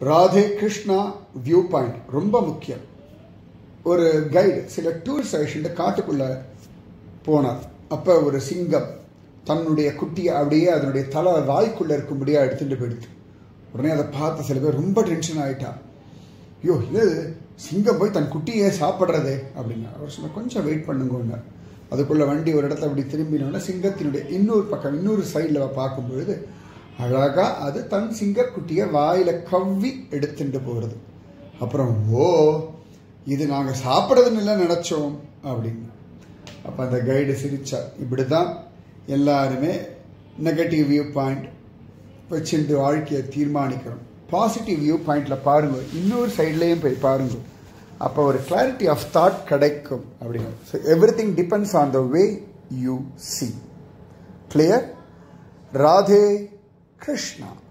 Radhe Krishna view point ரொம்ப முக்கியம் ஒரு கைடு சில டூரிஸ்ட் ஏஜென்ட் காட்டுக்குள்ள போனார் அப்ப ஒரு சிங்கம் தன்னுடைய குட்டியை அப்படியே அதனுடைய தலை வாய்க்குள்ள இருக்கும்படியா எடுத்துட்டு போயிடுது உடனே அதை பார்த்த சில பேர் ரொம்ப டென்ஷன் ஆயிட்டா ஐயோ இது சிங்கம் போய் தன் குட்டியே சாப்பிட்றதே அப்படின்னா அவர் சொன்ன கொஞ்சம் வெயிட் பண்ணுங்க அதுக்குள்ள வண்டி ஒரு இடத்துல அப்படி திரும்பினோன்னா சிங்கத்தினுடைய இன்னொரு பக்கம் இன்னொரு சைடில் பார்க்கும் பொழுது அழகா அது தன் சிங்கக்குட்டியை வாயில கவ்வி எடுத்துட்டு போகிறது அப்புறம் ஓ இது நாங்கள் சாப்பிட்றதுன்னு இல்லை நினச்சோம் அப்படின்னு அப்போ அந்த கைடு சிரிச்சார் இப்படி தான் எல்லாருமே நெகட்டிவ் வியூ பாயிண்ட் வச்சுட்டு வாழ்க்கையை தீர்மானிக்கிறோம் பாசிட்டிவ் வியூ பாயிண்ட்ல பாருங்க இன்னொரு சைட்லேயும் போய் பாருங்க அப்போ ஒரு கிளாரிட்டி ஆஃப் தாட் கிடைக்கும் அப்படின்னு so everything depends on the way you see clear Radhe Krishna